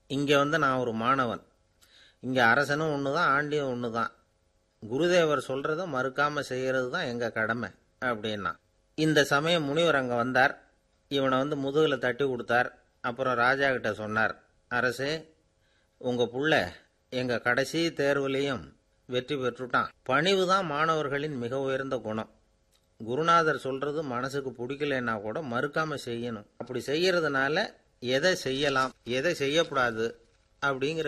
இங்கே வந்து நான் ஒரு மாணவன் இங்கே அரசனும் ஒன்று தான் ஆண்டியும் ஒன்று தான் குருதேவர் சொல்கிறத மறுக்காமல் செய்கிறது தான் எங்கள் கடமை அப்படின்னா இந்த சமயம் முனிவர் அங்கே வந்தார் இவனை வந்து முதுகில் தட்டி கொடுத்தார் அப்புறம் ராஜா கிட்ட சொன்னார் அரசே உங்கள் புள்ள எங்கள் கடைசி தேர்வுலேயும் வெற்றி பெற்றுட்டான் பணிவு தான் மாணவர்களின் மிக உயர்ந்த குணம் குருநாதர் சொல்றது மனசுக்கு பிடிக்கலன்னா கூட மறுக்காம செய்யணும் அப்படி செய்யறதுனால எதை செய்யலாம் எதை செய்யக்கூடாது அப்படிங்கிற